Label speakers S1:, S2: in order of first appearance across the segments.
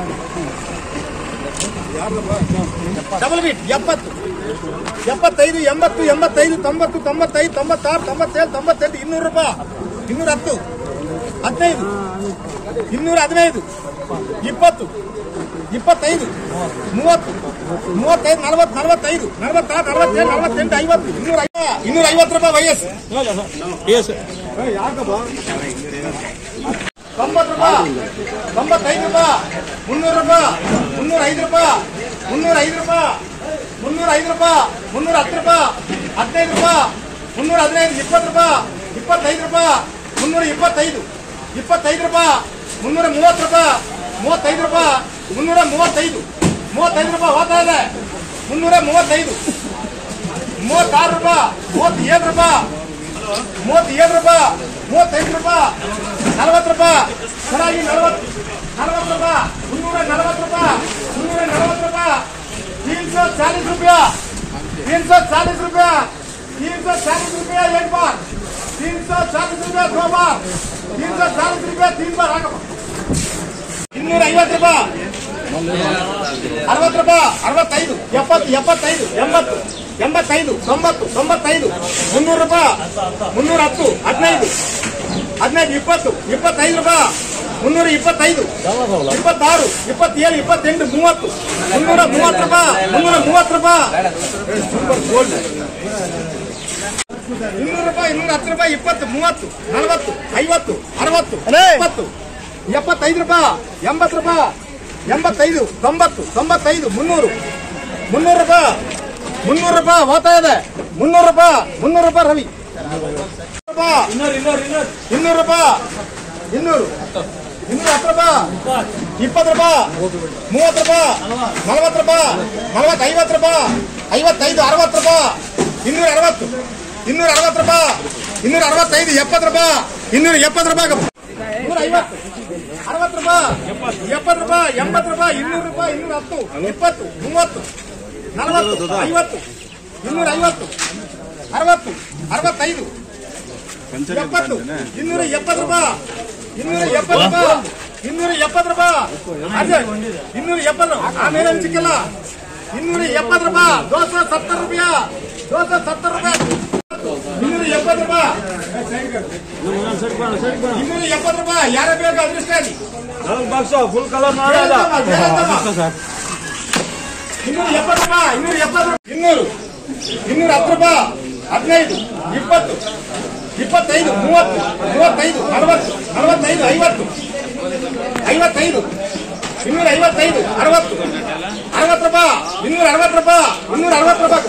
S1: Double beet ಎಪ್ಪತ್ತು ಎಪ್ಪತ್ತೈದು ಎಂಬತ್ತು ಎಂಬತ್ತೈದು ತೊಂಬತ್ತು ತೊಂಬತ್ತೈದು ತೊಂಬತ್ತಾರು ತೊಂಬತ್ತೇಳು ತೊಂಬತ್ತೆಂಟು ಇನ್ನೂರು ರೂಪಾಯಿ ಇನ್ನೂರ ಹತ್ತು ಹದಿನೈದು ಇನ್ನೂರ ಹದಿನೈದು ಇಪ್ಪತ್ತು ಇಪ್ಪತ್ತೈದು ಮೂವತ್ತು ಮೂವತ್ತೈದು ನಲವತ್ತು ನಲವತ್ತೈದು ನಲವತ್ತಾರು ನಲವತ್ತೇಳು ನಲವತ್ತೆಂಟು ಐವತ್ತು ಇನ್ನೂರ ಐವ- ಇನ್ನೂರ ಐವತ್ತು ರೂಪಾಯಿ ವಯಸ್ಸು ತೊಂಬತ್ತು ರೂಪಾಯಿ ತೊಂಬತ್ತೈದು ರೂಪಾಯಿ ಮುನ್ನೂರು ರೂಪಾಯಿ ಮುನ್ನೂರ ಐದು ರೂಪಾಯಿ ಮುನ್ನೂರ ಐದು ರೂಪಾಯಿ ಮುನ್ನೂರ ಐದು ರೂಪಾಯಿ ಮುನ್ನೂರ ಹತ್ತು ರೂಪಾಯಿ ಹದಿನೈದು ರೂಪಾಯಿ ಮುನ್ನೂರ ಹದಿನೈದು ಇಪ್ಪತ್ತು ರೂಪಾಯಿ ಇಪ್ಪತ್ತೈದು ರೂಪಾಯಿ ಮುನ್ನೂರ ಇಪ್ಪತ್ತೈದು ಇಪ್ಪತ್ತೈದು ರೂಪಾಯಿ ಮುನ್ನೂರ ಮೂವತ್ತು ರೂಪಾಯಿ ಮೂವತ್ತೈದು ರೂಪಾಯಿ ಮುನ್ನೂರ ಮೂವತ್ತೈದು ಮೂವತ್ತೈದು ರೂಪಾಯಿ ಹೋಗ್ತಾ ಇದೆ ಮುನ್ನೂರ ಮೂವತ್ತೈದು ಮೂವತ್ತಾರು ರೂಪಾಯಿ ಮೂವತ್ತೇಳು ರೂಪಾಯಿ ಮೂವತ್ತೇಳು ರೂಪಾಯಿ ಮೂವತ್ತೈದು ರೂಪಾಯಿ ನಲವತ್ತು ರೂಪಾಯಿ ಚೆನ್ನಾಗಿ ನಲವತ್ತು ನಲವತ್ತು ರೂಪಾಯಿ ಮುನ್ನೂರ ನಲವತ್ತು ರೂಪಾಯಿ ಮುನ್ನೂರ ನಲವತ್ತು ರೂಪಾಯಿ तीन सौ चालीस रुपया तीन सौ चालीस रुपया तीन सौ चालीस रुपया एक बार तीन सौ चालीस रुपया दो बार तीन सौ चालीस रुपया तीन बार ಆಗಪ್ಪ ಇನ್ನೂರ ಐವತ್ತು ರೂಪಾಯಿ ಅರವತ್ತು ರೂಪಾಯಿ ಅರವತ್ತೈದು ಎಪ್ಪತ್ತು ಎಪ್ಪತ್ತೈದು ಎಂಬತ್ತು ಎಂಬತ್ತೈದು ತೊಂಬತ್ತು ತೊಂಬತ್ತೈದು ಮುನ್ನೂರು ರೂಪಾಯಿ ಮುನ್ನೂರ ಹತ್ತು ಹದಿನೈದು ಹದಿನೈದು ಇಪ್ಪತ್ತು ಇಪ್ಪತ್ತೈದು ರೂಪಾಯಿ ಮುನ್ನೂರ ಇಪ್ಪತ್ತೈದು ಇಪ್ಪತ್ತಾರು ಇಪ್ಪತ್ತೇಳು ಇಪ್ಪತ್ತೆಂಟು ಮೂವತ್ತು ಮುನ್ನೂರ ಮೂವತ್ತು ರೂಪಾಯಿ ಮುನ್ನೂರ ಮೂವತ್ತು ರೂಪಾಯಿ ಸೂಪರ್ ಗೋಲ್ಡ್ ಇನ್ನೂರು ರೂಪಾಯಿ ಇನ್ನೂರ ಹತ್ತು ರೂಪಾಯಿ ಇಪ್ಪತ್ತು ಮೂವತ್ತು ನಲವತ್ತು ಐವತ್ತು ಅರವತ್ತು ಎಪ್ಪತ್ತು ಎಪ್ಪತ್ತೈದು ರೂಪಾಯಿ ಎಂಬತ್ತು ರೂಪಾಯಿ ಎಂಬತ್ತೈದು ತೊಂಬತ್ತು ತೊಂಬತ್ತೈದು ಮುನ್ನೂರು ಮುನ್ನೂರು ರೂಪಾಯಿ ಮುನ್ನೂರು ರೂಪಾಯಿ ಹೋಗ್ತಾ ಇದೆ ಮುನ್ನೂರು ರೂಪಾಯಿ ಮುನ್ನೂರು ರೂಪಾಯಿ ರವಿ ರೂಪಾಯಿ ಇನ್ನೂರು ರೂಪಾಯಿ ಇನ್ನೂರು ಇನ್ನೂರ ಹತ್ತು ರೂಪಾಯಿ ಇಪ್ಪತ್ತು ರೂಪಾಯಿ ಮೂವತ್ತು ರೂಪಾಯಿ ನಲವತ್ತು ರೂಪಾಯಿ ನಲವತ್ತು ಐವತ್ತು ರೂಪಾಯಿ ಐವತ್ತೈದು ಅರವತ್ತು ರೂಪಾಯಿ ಇನ್ನೂರ ಅರವತ್ತು ಇನ್ನೂರ ಅರವತ್ತು ರೂಪಾಯಿ ಇನ್ನೂರ ಅರವತ್ತೈದು ಎಪ್ಪತ್ತು ರೂಪಾಯಿ ಇನ್ನೂರ ಎಪ್ಪತ್ತು ರೂಪಾಯಿ ನೂರ ಐವತ್ತು ಅರವತ್ತು ರೂಪಾಯಿ ಎಪ್ಪತ್ತು ರೂಪಾಯಿ ಎಂಬತ್ತು ರೂಪಾಯಿ ಇನ್ನೂರು ರೂಪಾಯಿ ಇನ್ನೂರ ಹತ್ತು ಇಪ್ಪತ್ತು ಮೂವತ್ತು ನಲವತ್ತು ಐವತ್ತು ಇನ್ನೂರ ಐವತ್ತು ಅರವತ್ತು ಅರವತ್ತೈದು ಎಪ್ಪತ್ತು ಇನ್ನೂರ ಎಪ್ಪತ್ತು ರೂಪಾಯಿ ಇನ್ನೂರ ಎಪ್ಪತ್ತು ರೂಪಾಯಿ ಇನ್ನೂರ ಎಪ್ಪತ್ತು ರೂಪಾಯಿ ಅದೇ ಇನ್ನೂರ ಎಪ್ಪತ್ತು ಆಮೇಲೆ ಸಿಕ್ಕಲ್ಲ ಇನ್ನೂರ ಎಪ್ಪತ್ತು ರೂಪಾಯಿ ದೋಸೆ ಸತ್ತರ ರೂಪಾಯಿ ದೋಸೆ ಸತ್ತರ ರೂಪಾಯಿ ಇನ್ನೂರ ಎಪ್ಪತ್ತು ರೂಪಾಯಿ ಇನ್ನೂರ ಎಪ್ಪತ್ತು ರೂಪಾಯಿ ಯಾರ ಬೇಕು ಅದೃಷ್ಟ
S2: ಫುಲ್ ಕಲರ್
S1: ಇನ್ನೂರ ಎಪ್ಪತ್ತು ರೂಪಾಯಿ ಇನ್ನೂರ ಎಪ್ಪತ್ತು ಇನ್ನೂರು ಇನ್ನೂರ ಹತ್ತು ರೂಪಾಯಿ ಹದಿನೈದು ಇಪ್ಪತ್ತು ಇಪ್ಪತ್ತೈದು ಮೂವತ್ತು ಮೂವತ್ತೈದು ನಲವತ್ತು ನಲವತ್ತೈದು ಐವತ್ತು ಐವತ್ತೈದು ಇನ್ನೂರ ಐವತ್ತೈದು ಅರವತ್ತು ಅರವತ್ತು ರೂಪಾಯಿ ಇನ್ನೂರ ಅರವತ್ತು ರೂಪಾಯಿ ಇನ್ನೂರ ಅರವತ್ತು ರೂಪಾಯಿ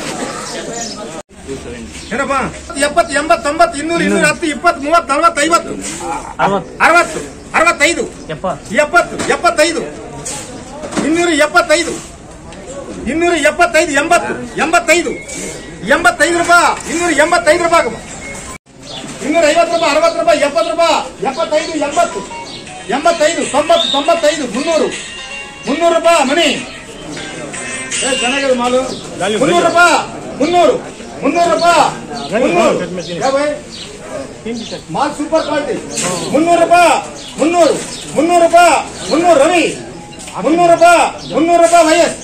S1: ಏನಪ್ಪ ಎಪ್ಪತ್ತು ಎಂಬತ್ತು ತೊಂಬತ್ತು ಇನ್ನೂರು ಇನ್ನೂರ ಹತ್ತು ಇಪ್ಪತ್ತು ಮೂವತ್ತು ನಲವತ್ತು ಐವತ್ತು ಅರವತ್ತು ಅರವತ್ತೈದು ಎಪ್ಪತ್ತು ಎಪ್ಪತ್ತೈದು ಇನ್ನೂರ ಎಪ್ಪತ್ತೈದು ಇನ್ನೂರ ಎಪ್ಪತ್ತೈದು ಎಂಬತ್ತು ಎಂಬತ್ತೈದು ಎಂಬತ್ತೈದು ರೂಪಾಯಿ ಇನ್ನೂರ ಎಂಬತ್ತೈದು ರೂಪಾಯಿ ಇನ್ನೂರ ಐವತ್ತು ರೂಪಾಯಿ ಅರವತ್ತು ರೂಪಾಯಿ ಎಪ್ಪತ್ತು ರೂಪಾಯಿ ಎಪ್ಪತ್ತೈದು ಎಂಬತ್ತು ಎಂಬತ್ತೈದು ತೊಂಬತ್ತು ತೊಂಬತ್ತೈದು ಮುನ್ನೂರು ಮುನ್ನೂರು ರೂಪಾಯಿ ಮಣಿ ಏ, ಚೆನ್ನಾಗಿದೆ ಮಾಲು ಮುನ್ನೂರು ರೂಪಾಯಿ ಮುನ್ನೂರು ಮುನ್ನೂರು ರೂಪಾಯಿ ಮುನ್ನೂರು ಯಾ ಭಾಯ್? ಮಾಲ್ ಸೂಪರ್ ಕ್ವಾಲಿಟಿ ಮುನ್ನೂರು ರೂಪಾಯಿ ಮುನ್ನೂರು ಮುನ್ನೂರು ರೂಪಾಯಿ ಮುನ್ನೂರು ರವಿ ಮುನ್ನೂರು ರೂಪಾಯಿ ಮುನ್ನೂರು ರೂಪಾಯಿ ವಯಸ್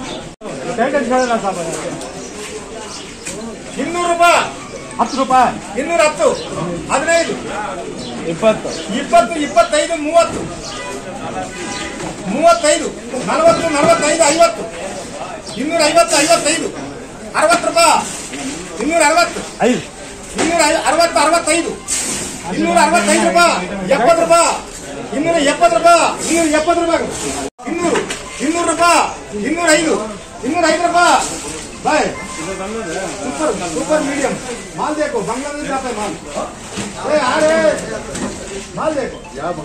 S1: ಇನ್ನೂರು ರೂಪಾಯಿ
S2: ಹತ್ತು ರೂಪಾಯಿ
S1: ಇನ್ನೂರ ಹತ್ತು ಹದಿನೈದು
S2: ಇಪ್ಪತ್ತು
S1: ಇಪ್ಪತ್ತು ಇಪ್ಪತ್ತೈದು ಮೂವತ್ತು ಮೂವತ್ತೈದು ನಲವತ್ತು ನಲವತ್ತೈದು ಐವತ್ತು ಇನ್ನೂರ ಐವತ್ತು ಐವತ್ತೈದು ಅರವತ್ತು ರೂಪಾಯಿ ಇನ್ನೂರ ಅರವತ್ತು
S2: ಐದು
S1: ಇನ್ನೂರ ಐ- ಅರವತ್ತು ಅರವತ್ತೈದು ಇನ್ನೂರ ಅರವತ್ತೈದು ರೂಪಾಯಿ ಎಪ್ಪತ್ತು ರೂಪಾಯಿ ಇನ್ನೂರ ಎಪ್ಪತ್ತು ರೂಪಾಯಿ ಇನ್ನೂರ ಎಪ್ಪತ್ತು ರೂಪಾಯಿ ಇನ್ನೂರು ಇನ್ನೂರು ರೂಪಾಯಿ ಇನ್ನೂರ ಐದು ಇನ್ನೂರ ಐದು ರೂಪಾಯಿ ಬಾಯ್ ಸೂಪರ್ ಸೂಪರ್ ಮೀಡಿಯಂ ಮಾಲ್ देखो बांग्लादेश जाता है माल ए आ रे माल देखो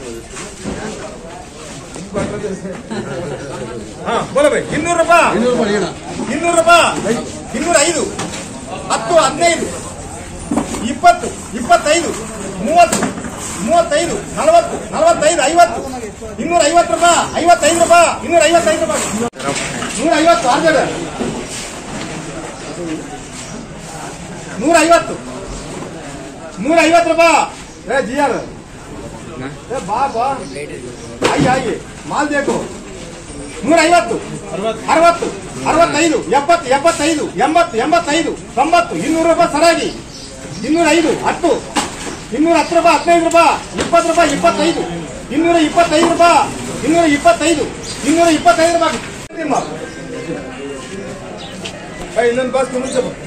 S1: ಹಾ ಬೋಲ ಭಾಯ್ ಇನ್ನೂರು ರೂಪಾಯಿ ಇನ್ನೂರು ರೂಪಾಯಿ ಇನ್ನೂರ ಐದು ಹತ್ತು ಹದಿನೈದು ಇಪ್ಪತ್ತು ಇಪ್ಪತ್ತೈದು ಮೂವತ್ತು ಮೂವತ್ತೈದು ನಲವತ್ತು ನಲವತ್ತೈದು ಐವತ್ತು ಇನ್ನೂರ ಐವತ್ತು ರೂಪಾಯಿ ಐವತ್ತೈದು ರೂಪಾಯಿ ಇನ್ನೂರ ಐವತ್ತೈದು ರೂಪಾಯಿ ನೂರ ಐವತ್ತು ಆರ್ಜರ್ ನೂರ ಐವತ್ತು ನೂರ ಐವತ್ತು ರೂಪಾಯಿ ಏ ಜಿಯಾರ್ ಏ ಬಾ ಬಾ ಆಯ್ತು ಆಯ್ತು ಮಾಲ್ ಬೇಕು ನೂರ ಐವತ್ತು ಅರವತ್ತು ಅರವತ್ತೈದು ಎಪ್ಪತ್ತು ಎಪ್ಪತ್ತೈದು ಎಂಬತ್ತು ಎಂಬತ್ತೈದು ತೊಂಬತ್ತು ಇನ್ನೂರು ರೂಪಾಯಿ ಸರಾಗಿ ಇನ್ನೂರ ಐದು ಹತ್ತು ಇನ್ನೂರ ಹತ್ತು ರೂಪಾಯಿ ಹದಿನೈದು ರೂಪಾಯಿ ಇಪ್ಪತ್ತು ರೂಪಾಯಿ ಇಪ್ಪತ್ತೈದು ಇನ್ನೂರ ಇಪ್ಪತ್ತೈದು ರೂಪಾಯಿ ಇನ್ನೂರ ಇಪ್ಪತ್ತೈದು ಇನ್ನೂರ ಇಪ್ಪತ್ತೈದು ರೂಪಾಯಿ ನಿಮ್ಮ. ಏ, ಇನ್ನೊಂದು ಬಸ್ ಮುಂಚೆ ಬಾ.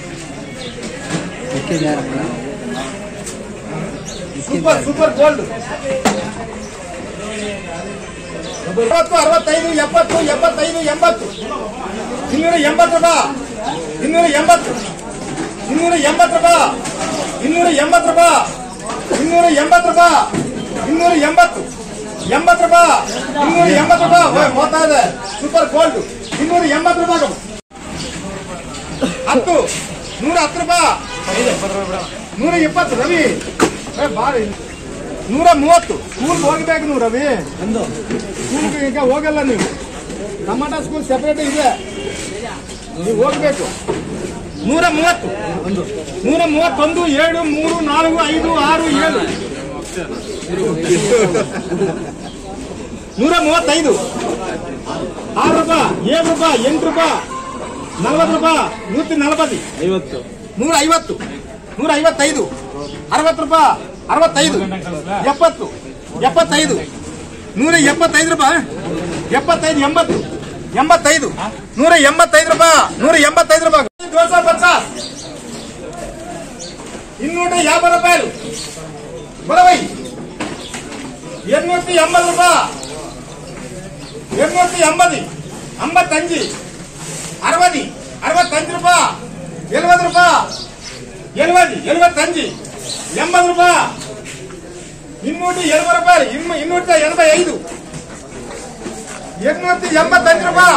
S1: ಸೂಪರ್ ಸೂಪರ್ ಗೋಲ್ಡ್ ಅರವತ್ತು ಅರವತ್ತೈದು ಎಪ್ಪತ್ತು ಎಪ್ಪತ್ತೈದು ಎಂಬತ್ತು ಇನ್ನೂರ ಎಂಬತ್ತು ರೂಪಾಯಿ ಇನ್ನೂರ ಎಂಬತ್ತು ಇನ್ನೂರ ಎಂಬತ್ತು ರೂಪಾಯಿ ಇನ್ನೂರ ಎಂಬತ್ತು ರೂಪಾಯಿ ಇನ್ನೂರ ಎಂಬತ್ತು ರೂಪಾಯಿ ಇನ್ನೂರ ಎಂಬತ್ತು ಎಂಬತ್ತು ರೂಪಾಯಿ ಇನ್ನೂರ ಎಂಬತ್ತು ರೂಪಾಯಿ ಓಯ್, ಹೋಗ್ತಾ ಇದೆ ಸೂಪರ್ ಗೋಲ್ಡ್ ಇನ್ನೂರ ಎಂಬತ್ತು ರೂಪಾಯಿ ಹತ್ತು ನೂರ ಹತ್ತು ರೂಪಾಯಿ ನೂರ ಇಪ್ಪತ್ತು ರವಿ ಏ, ಬಾರಿ ನೂರ ಮೂವತ್ತು ಸ್ಕೂಲ್ಗೆ ಹೋಗ್ಬೇಕು ನೀವು ರವಿ ಸ್ಕೂಲ್ಗೆ ಈಗ ಹೋಗಲ್ಲ ನೀವು ಟಮಾಟ ಸ್ಕೂಲ್ ಸೆಪರೇಟ್ ಇದೆ ನೀವು ಹೋಗ್ಬೇಕು ನೂರ ಮೂವತ್ತು ನೂರ ಮೂವತ್ತೊಂದು ಏಳು ಮೂರು ನಾಲ್ಕು ಐದು ಆರು ಏಳು ನೂರ ಮೂವತ್ತೈದು ಆರು ರೂಪಾಯಿ ಏಳು ರೂಪಾಯಿ ಎಂಟು ರೂಪಾಯಿ ನಲವತ್ತು ರೂಪಾಯಿ ನೂತಿ ನಲವತ್ತು
S2: ಐವತ್ತು
S1: ನೂರ ಐವತ್ತು ನೂರ ಐವತ್ತೈದು ಅರವತ್ತು ರೂಪಾಯಿ ಅರವತ್ತೈದು ಎಪ್ಪತ್ತು ಎಪ್ಪತ್ತೈದು ನೂರ ಎಪ್ಪತ್ತೈದು ರೂಪಾಯಿ ಎಪ್ಪತ್ತೈದು ಎಂಬತ್ತು ಎಂಬತ್ತೈದು ನೂರ ಎಂಬತ್ತೈದು ರೂಪಾಯಿ ನೂರ ಎಂಬತ್ತೈದು ರೂಪಾಯಿ ದೋಸೆ ಪಚಾಸ್ ಇನ್ನೂರ ಯಾಭೈ ರೂಪಾಯలు ಬರವೈ ಎನ್ನೂറ്റി ಎಂಬತ್ತು ರೂಪಾಯಿ ಎನ್ನೂറ്റി ಎಂಬತ್ತು ಅಂಬತ್ತಂಜು ಅರವತ್ತು ಅರವತ್ತಂಜು ರೂಪಾಯಿ ಎಲ್ವತ್ತು ರೂಪಾಯಿ ಎಲ್ವತ್ತು ಎಲ್ವತ್ತಂಜು ಎಂಬತ್ತು ರೂಪಾಯಿ ಇನ್ನೂറ്റി ಎಲ್ವ ರೂಪಾಯಿ ಇನ್ನು ಇನ್ನೂറ്റി ಎನಭೈ ಐದು ಎನ್ನೂറ്റി ಎಂಬತ್ತಂಜು ರೂಪಾಯಿ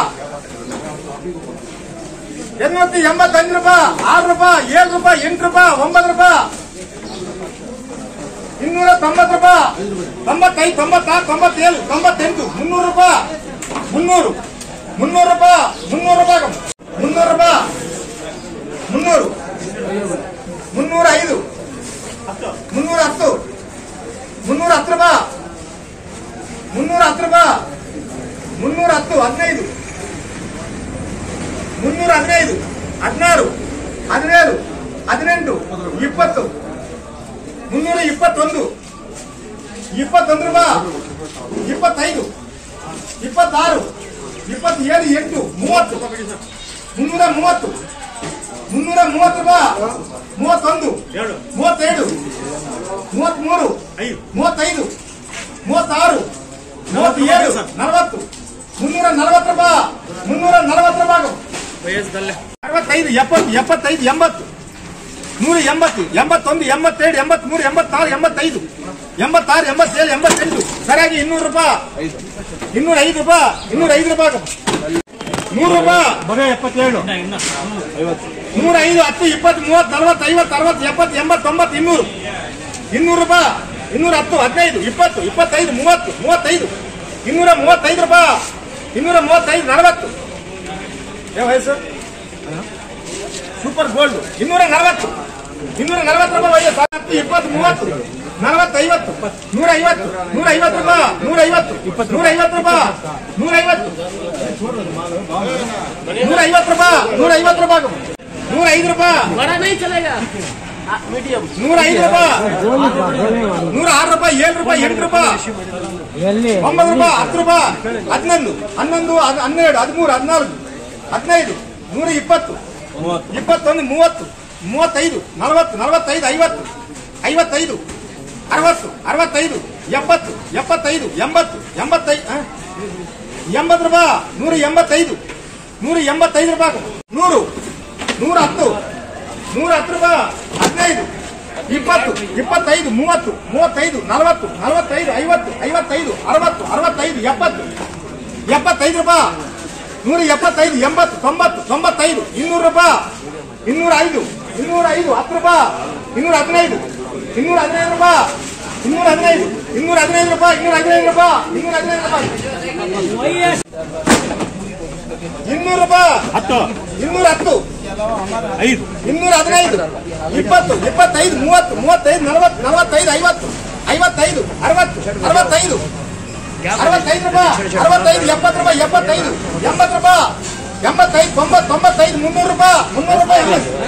S1: ಎನ್ನೂറ്റി ಎಂಬತ್ತಂಜು ರೂಪಾಯಿ ಆರು ರೂಪಾಯಿ ಏಳು ರೂಪಾಯಿ ಎಂಟು ರೂಪಾಯಿ ಒಂಬತ್ತು ರೂಪಾಯಿ ಇನ್ನೂರ ತೊಂಬತ್ತು ರೂಪಾಯಿ ತೊಂಬತ್ತೈದು ತೊಂಬತ್ತಾರು ತೊಂಬತ್ತೇಳು ತೊಂಬತ್ತೆಂಟು ಮುನ್ನೂರು ರೂಪಾಯಿ ಮುನ್ನೂರು ಮುನ್ನೂರು ರೂಪಾಯಿ ಮುನ್ನೂರು ರೂಪಾಯಿ ಮುನ್ನೂರು ರೂಪಾಯಿ ಮುನ್ನೂರು ಮುನ್ನೂರ ಐದು ಮುನ್ನೂರ ಹತ್ತು ಮುನ್ನೂರ ಹತ್ತು ರೂಪಾಯಿ ಮುನ್ನೂರ ಹತ್ತು ರೂಪಾಯಿ ಮುನ್ನೂರ ಹತ್ತು ಹದಿನೈದು ಮುನ್ನೂರ ಹದಿನೈದು ಹದಿನಾರು ಹದಿನೇಳು ಹದಿನೆಂಟು ಇಪ್ಪತ್ತು ಮುನ್ನೂರ ಇಪ್ಪತ್ತೊಂದು ಇಪ್ಪತ್ತೊಂದು ರೂಪಾಯಿ ಇಪ್ಪತ್ತೈದು ಇಪ್ಪತ್ತಾರು ಇಪ್ಪತ್ತೇಳು ಎಂಟು ಮೂವತ್ತು ಮುನ್ನೂರ ಮೂವತ್ತು ಮುನ್ನೂರ ಮೂವತ್ತು ರೂಪಾಯಿ ಮೂವತ್ತೊಂದು ಮೂವತ್ತೇಳು ಮೂವತ್ಮೂರು ಮೂವತ್ತೈದು ಮೂವತ್ತಾರು ಮೂವತ್ತೇಳು ನಲವತ್ತು ಮುನ್ನೂರ ನಲವತ್ತು ರೂಪಾಯಿ ಮುನ್ನೂರ ನಲವತ್ತು ರೂಪಾಯಿ ಅರವತ್ತೈದು ಎಪ್ಪತ್ತು ಎಪ್ಪತ್ತೈದು ಎಂಬತ್ತು ನೂರ ಎಂಬತ್ತು ಎಂಬತ್ತೊಂದು ಎಂಬತ್ತೆರಡು ಎಂಬತ್ಮೂರು ಎಂಬತ್ತಾರು ಎಂಬತ್ತೈದು ಎಂಬತ್ತಾರು ಎಂಬತ್ತೇಳು ಎಂಬತ್ತೆಂಟು ಸರಿಯಾಗಿ ಇನ್ನೂರು ರೂಪಾಯಿ ಇನ್ನೂರ ಐದು ರೂಪಾಯಿ ಇನ್ನೂರ ಐದು ರೂಪಾಯಿ ನೂರು ರೂಪಾಯಿ
S2: ಬರೀ ಎಪ್ಪತ್ತೇಳು
S1: ನೂರ ಐದು ಹತ್ತು ಇಪ್ಪತ್ತು ಮೂವತ್ತು ನಲವತ್ತು ಐವತ್ತು ಅರವತ್ತು ಎಪ್ಪತ್ತು ಎಂಬತ್ತು ತೊಂಬತ್ತು ಇನ್ನೂರು ಇನ್ನೂರು ರೂಪಾಯಿ ಇನ್ನೂರ ಹತ್ತು ಹದಿನೈದು ಇಪ್ಪತ್ತು ಇಪ್ಪತ್ತೈದು ಮೂವತ್ತು ಮೂವತ್ತೈದು ಇನ್ನೂರ ಮೂವತ್ತೈದು ರೂಪಾಯಿ ಇನ್ನೂರ ಮೂವತ್ತೈದು ನಲವತ್ತು ಏ ವಯಸ್ಸು ಸೂಪರ್ ಗೋಲ್ಡ್ ಇನ್ನೂರ ನಲವತ್ತು ಇನ್ನೂರ ನಲವತ್ತು ರೂಪಾಯಿ ವಯಸ್ಸು ಹತ್ತು ಇಪ್ಪತ್ತು ಮೂವತ್ತು ನಲವತ್ತು ಐವತ್ತು ನೂರ ಐವತ್ತು ನೂರ ಐವತ್ತು ರೂಪಾಯಿ ನೂರ ಐವತ್ತು ನೂರ ಐವತ್ತು ರೂಪಾಯಿ ನೂರ ಐವತ್ತು ನೂರ ಐವತ್ತು ರೂಪಾಯಿ ನೂರ ಐವತ್ತು ರೂಪಾಯಿ ನೂರ ಐದು ರೂಪಾಯಿ
S3: बड़ा नहीं चलेगा मीडियम
S1: ನೂರ ಐದು ರೂಪಾಯಿ ನೂರ ಆರು ರೂಪಾಯಿ ಏಳು ರೂಪಾಯಿ ಎಂಟು ರೂಪಾಯಿ ಒಂಬತ್ತು ರೂಪಾಯಿ ಹತ್ತು ರೂಪಾಯಿ ಹನ್ನೊಂದು ಹನ್ನೊಂದು ಹದ್- ಹನ್ನೆರಡು ಹದಿಮೂರು ಹದಿನಾಲ್ಕು ಹದಿನೈದು ನೂರ ಇಪ್ಪತ್ತು ಇಪ್ಪತ್ತೊಂದು ಮೂವತ್ತು ಮೂವತ್ತೈದು ನಲವತ್ತು ನಲವತ್ತೈದು ಐವತ್ತು ಐವತ್ತೈದು ಅರವತ್ತು ಅರವತ್ತೈದು ಎಪ್ಪತ್ತು ಎಪ್ಪತ್ತೈದು ಎಂಬತ್ತು ಎಂಬತ್ತೈದು ಆ? ಎಂಬತ್ತು ರೂಪಾಯಿ ನೂರ ಎಂಬತ್ತೈದು ನೂರ ಎಂಬತ್ತೈದು ರೂಪಾಯಿ ನೂರು ನೂರ ಹತ್ತು ನೂರ ಹತ್ತು ರೂಪಾಯಿ ಹದಿನೈದು ಇಪ್ಪತ್ತು ಇಪ್ಪತ್ತೈದು ಮೂವತ್ತು ಮೂವತ್ತೈದು ನಲವತ್ತು ನಲವತ್ತೈದು ಐವತ್ತು ಐವತ್ತೈದು ಅರವತ್ತು ಅರವತ್ತೈದು ಎಪ್ಪತ್ತು ಎಪ್ಪತ್ತೈದು ರೂಪಾಯಿ ನೂರ ಎಪ್ಪತ್ತೈದು ಎಂಬತ್ತು ತೊಂಬತ್ತು ತೊಂಬತ್ತೈದು ಇನ್ನೂರು ರೂಪಾಯಿ ಇನ್ನೂರ ಐದು ಇನ್ನೂರ ಐದು ಹತ್ತು ರೂಪಾಯಿ ಇನ್ನೂರ ಹದಿನೈದು ಇನ್ನೂರ ಹದಿನೈದು ರೂಪಾಯಿ ಇನ್ನೂರ ಹದಿನೈದು ಇನ್ನೂರ ಹದಿನೈದು ರೂಪಾಯಿ ಇನ್ನೂರ ಹದಿನೈದು ರೂಪಾಯಿ ಇನ್ನೂರ ಹದಿನೈದು ರೂಪಾಯಿ ಇನ್ನೂರು ರೂಪಾಯಿ
S2: ಹತ್ತು
S1: ಇನ್ನೂರ ಹತ್ತು
S2: ಐದು
S1: ಇನ್ನೂರ ಹದಿನೈದು ಇಪ್ಪತ್ತು ಇಪ್ಪತ್ತೈದು ಮೂವತ್ತು ಮೂವತ್ತೈದು ನಲವತ್ತು ನಲವತ್ತೈದು ಐವತ್ತು ಐವತ್ತೈದು ಅರವತ್ತು ಅರವತ್ತೈದು ಅರವತ್ತೈದು ರೂಪಾಯಿ ಅರವತ್ತೈದು ಎಪ್ಪತ್ತು ರೂಪಾಯಿ ಎಪ್ಪತ್ತೈದು ಎಂಬತ್ತು ರೂಪಾಯಿ ಎಂಬತ್ತೈದು ತೊಂಬತ್ತು ತೊಂಬತ್ತೈದು ಮುನ್ನೂರು ರೂಪಾಯಿ ಮುನ್ನೂರು ರೂಪಾಯಿ